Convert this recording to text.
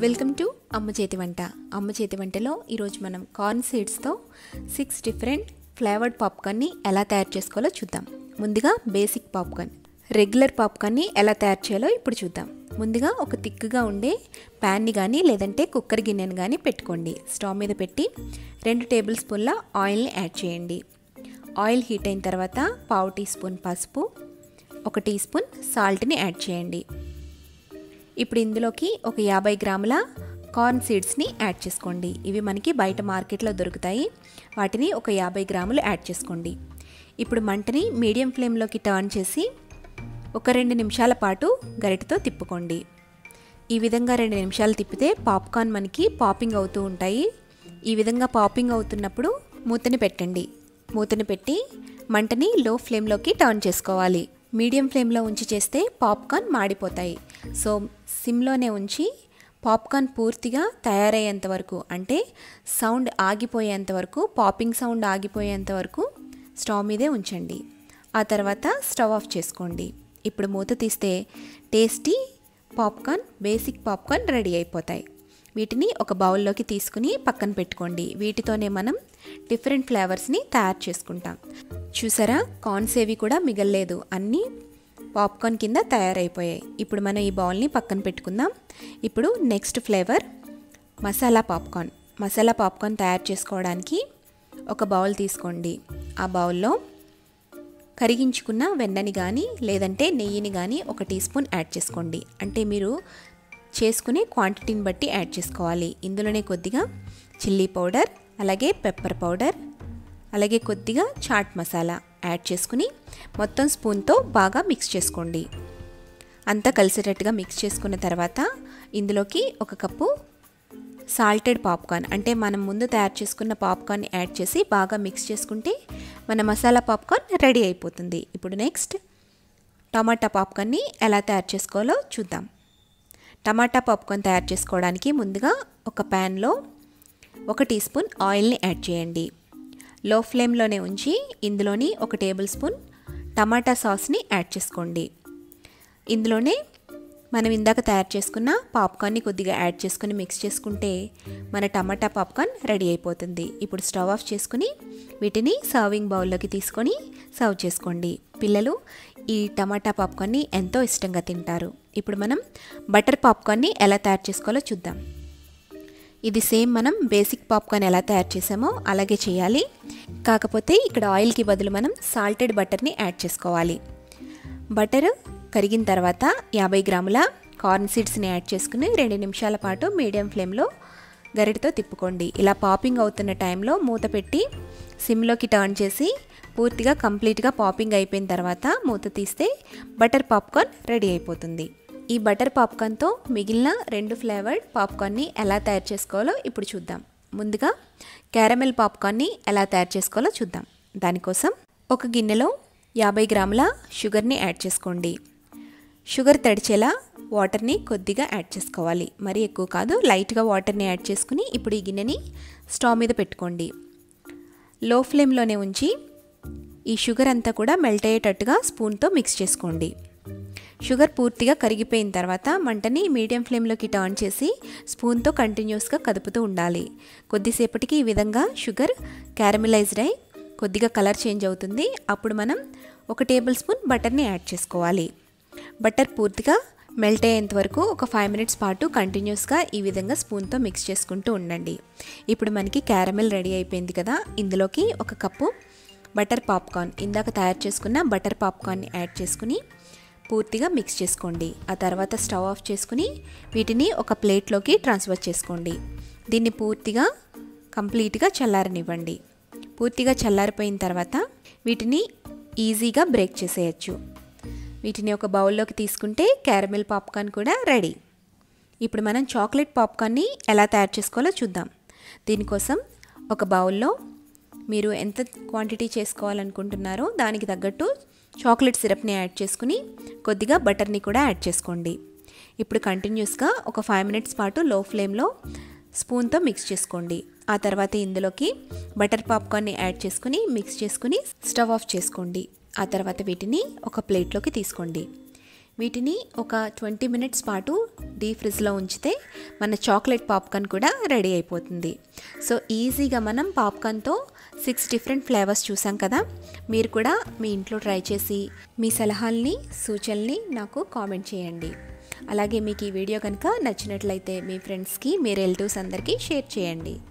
welcome to అమ్మ చేతి వంట అమ్మ చేతి వంటలో ఈరోజు మనం కార్న్ సీడ్స్తో సిక్స్ డిఫరెంట్ ఫ్లేవర్డ్ పాప్కార్న్ని ఎలా తయారు చేసుకోవాలో చూద్దాం ముందుగా బేసిక్ పాప్కార్న్ రెగ్యులర్ పాప్కార్న్ని ఎలా తయారు చేయాలో ఇప్పుడు చూద్దాం ముందుగా ఒక తిక్కుగా ఉండే ప్యాన్ని కానీ లేదంటే కుక్కర్ గిన్నెను కానీ పెట్టుకోండి స్టవ్ మీద పెట్టి రెండు టేబుల్ స్పూన్ల ఆయిల్ని యాడ్ చేయండి ఆయిల్ హీట్ అయిన తర్వాత పావు టీ స్పూన్ పసుపు ఒక టీ స్పూన్ సాల్ట్ని యాడ్ చేయండి ఇప్పుడు ఇందులోకి ఒక యాభై గ్రాముల కార్న్ సీడ్స్ని యాడ్ చేసుకోండి ఇవి మనకి బయట మార్కెట్లో దొరుకుతాయి వాటిని ఒక యాభై గ్రాములు యాడ్ చేసుకోండి ఇప్పుడు మంటని మీడియం ఫ్లేమ్లోకి టర్న్ చేసి ఒక రెండు నిమిషాల పాటు గరిటతో తిప్పుకోండి ఈ విధంగా రెండు నిమిషాలు తిప్పితే పాప్కార్న్ మనకి పాపింగ్ అవుతూ ఉంటాయి ఈ విధంగా పాపింగ్ అవుతున్నప్పుడు మూతని పెట్టండి మూతని పెట్టి మంటని లో ఫ్లేమ్లోకి టర్న్ చేసుకోవాలి మీడియం ఫ్లేమ్లో ఉంచి చేస్తే పాప్కార్న్ మాడిపోతాయి సో సిమ్లోనే ఉంచి పాప్కార్న్ పూర్తిగా తయారయ్యేంత వరకు అంటే సౌండ్ ఆగిపోయేంత వరకు పాపింగ్ సౌండ్ ఆగిపోయేంత వరకు స్టవ్ మీదే ఉంచండి ఆ తర్వాత స్టవ్ ఆఫ్ చేసుకోండి ఇప్పుడు మూత తీస్తే tasty popcorn basic popcorn ready అయిపోతాయి వీటిని ఒక బౌల్లోకి తీసుకుని పక్కన పెట్టుకోండి వీటితోనే మనం డిఫరెంట్ ఫ్లేవర్స్ని తయారు చేసుకుంటాం చూసారా కార్న్స్ ఏవి కూడా మిగల్లేదు అన్నీ పాప్కార్న్ కింద తయారైపోయాయి ఇప్పుడు మనం ఈ బౌల్ని పక్కన పెట్టుకుందాం ఇప్పుడు next flavour masala popcorn masala popcorn తయారు చేసుకోవడానికి ఒక బౌల్ తీసుకోండి ఆ బౌల్లో కరిగించుకున్న వెన్నని కానీ లేదంటే నెయ్యిని కానీ ఒక టీ స్పూన్ యాడ్ చేసుకోండి అంటే మీరు చేసుకునే క్వాంటిటీని బట్టి యాడ్ చేసుకోవాలి ఇందులోనే కొద్దిగా చిల్లీ పౌడర్ అలాగే పెప్పర్ పౌడర్ అలాగే కొద్దిగా చాట్ మసాలా యాడ్ చేసుకుని మొత్తం స్పూన్తో బాగా మిక్స్ చేసుకోండి అంతా కలిసేటట్టుగా మిక్స్ చేసుకున్న తర్వాత ఇందులోకి ఒక కప్పు సాల్టెడ్ పాప్కార్న్ అంటే మనం ముందు తయారు చేసుకున్న పాప్కార్న్ యాడ్ చేసి బాగా మిక్స్ చేసుకుంటే మన మసాలా పాప్కార్న్ రెడీ అయిపోతుంది ఇప్పుడు నెక్స్ట్ టమాటా పాప్కార్న్ని ఎలా తయారు చేసుకోవాలో చూద్దాం టమాటా పాప్కార్న్ తయారు చేసుకోవడానికి ముందుగా ఒక ప్యాన్లో ఒక టీ స్పూన్ ఆయిల్ని యాడ్ చేయండి లో ఫ్లేమ్లోనే ఉంచి ఇందులోని ఒక టేబుల్ స్పూన్ టమాటా సాస్ని యాడ్ చేసుకోండి ఇందులోనే మనం ఇందాక తయారు చేసుకున్న పాప్కార్న్ని కొద్దిగా యాడ్ చేసుకుని మిక్స్ చేసుకుంటే మన టమాటా పాప్కార్న్ రెడీ అయిపోతుంది ఇప్పుడు స్టవ్ ఆఫ్ చేసుకుని వీటిని సర్వింగ్ బౌల్లోకి తీసుకొని సర్వ్ చేసుకోండి పిల్లలు ఈ టమాటా పాప్కార్న్ని ఎంతో ఇష్టంగా తింటారు ఇప్పుడు మనం బటర్ పాప్కార్న్ని ఎలా తయారు చేసుకోవాలో చూద్దాం ఇది సేమ్ మనం బేసిక్ పాప్కార్న్ ఎలా తయారు చేసామో అలాగే చేయాలి కాకపోతే ఇక్కడ ఆయిల్కి బదులు మనం సాల్టెడ్ బటర్ని యాడ్ చేసుకోవాలి బటర్ కరిగిన తర్వాత యాభై గ్రాముల కార్న్ సీడ్స్ని యాడ్ చేసుకుని రెండు నిమిషాల పాటు మీడియం ఫ్లేమ్లో గరిటతో తిప్పుకోండి ఇలా పాపింగ్ అవుతున్న టైంలో మూత పెట్టి సిమ్లోకి టర్న్ చేసి పూర్తిగా కంప్లీట్గా పాపింగ్ అయిపోయిన తర్వాత మూత తీస్తే బటర్ పాప్కార్న్ రెడీ అయిపోతుంది ఈ బటర్ పాప్కార్న్తో మిగిలిన రెండు ఫ్లేవర్డ్ పాప్కార్న్ని ఎలా తయారు చేసుకోవాలో ఇప్పుడు చూద్దాం ముందుగా క్యారమెల్ పాప్కార్న్ని ఎలా తయారు చేసుకోవాలో చూద్దాం దానికోసం ఒక గిన్నెలో యాభై గ్రాముల షుగర్ని యాడ్ చేసుకోండి షుగర్ తడిచేలా వాటర్ని కొద్దిగా యాడ్ చేసుకోవాలి మరీ ఎక్కువ కాదు లైట్గా వాటర్ని యాడ్ చేసుకుని ఇప్పుడు ఈ గిన్నెని స్టవ్ మీద పెట్టుకోండి లో ఫ్లేమ్లోనే ఉంచి ఈ షుగర్ అంతా కూడా మెల్ట్ అయ్యేటట్టుగా స్పూన్తో మిక్స్ చేసుకోండి షుగర్ పూర్తిగా కరిగిపోయిన తర్వాత మంటని మీడియం ఫ్లేమ్లోకి టర్న్ చేసి స్పూన్తో కంటిన్యూస్గా కదుపుతూ ఉండాలి కొద్దిసేపటికి ఈ విధంగా షుగర్ క్యారమిలైజ్డ్ అయి కొద్దిగా కలర్ చేంజ్ అవుతుంది అప్పుడు మనం ఒక టేబుల్ స్పూన్ బటర్ని యాడ్ చేసుకోవాలి బటర్ పూర్తిగా మెల్ట్ అయ్యేంత వరకు ఒక ఫైవ్ మినిట్స్ పాటు కంటిన్యూస్గా ఈ విధంగా స్పూన్తో మిక్స్ చేసుకుంటూ ఉండండి ఇప్పుడు మనకి క్యారమెల్ రెడీ అయిపోయింది కదా ఇందులోకి ఒక కప్పు బటర్ పాప్కార్న్ ఇందాక తయారు చేసుకున్న బటర్ పాప్కార్న్ని యాడ్ చేసుకుని పూర్తిగా మిక్స్ చేసుకోండి ఆ తర్వాత స్టవ్ ఆఫ్ చేసుకుని వీటిని ఒక ప్లేట్లోకి ట్రాన్స్ఫర్ చేసుకోండి దీన్ని పూర్తిగా కంప్లీట్గా చల్లారనివ్వండి పూర్తిగా చల్లారిపోయిన తర్వాత వీటిని ఈజీగా బ్రేక్ చేసేయచ్చు వీటిని ఒక బౌల్లోకి తీసుకుంటే క్యారమిల్ పాప్కార్న్ కూడా రెడీ ఇప్పుడు మనం చాక్లెట్ పాప్కార్న్ని ఎలా తయారు చేసుకోవాలో చూద్దాం దీనికోసం ఒక బౌల్లో మీరు ఎంత క్వాంటిటీ చేసుకోవాలనుకుంటున్నారో దానికి తగ్గట్టు చాక్లెట్ సిరప్ని యాడ్ చేసుకుని కొద్దిగా బటర్ని కూడా యాడ్ చేసుకోండి ఇప్పుడు కంటిన్యూస్గా ఒక ఫైవ్ మినిట్స్ పాటు లో ఫ్లేమ్లో స్పూన్తో మిక్స్ చేసుకోండి ఆ తర్వాత ఇందులోకి బటర్ పాప్కార్న్ని యాడ్ చేసుకుని మిక్స్ చేసుకుని స్టవ్ ఆఫ్ చేసుకోండి ఆ తర్వాత వీటిని ఒక ప్లేట్లోకి తీసుకోండి వీటిని ఒక ట్వంటీ మినిట్స్ పాటు డీ ఫ్రిడ్జ్లో ఉంచితే మన చాక్లెట్ పాప్కార్న్ కూడా రెడీ అయిపోతుంది సో ఈజీగా మనం పాప్కార్న్తో సిక్స్ డిఫరెంట్ ఫ్లేవర్స్ చూసాం కదా మీరు కూడా మీ ఇంట్లో ట్రై చేసి మీ సలహాల్ని సూచనల్ని నాకు కామెంట్ చేయండి అలాగే మీకు ఈ వీడియో కనుక నచ్చినట్లయితే మీ ఫ్రెండ్స్కి మీ రిలేటివ్స్ అందరికీ షేర్ చేయండి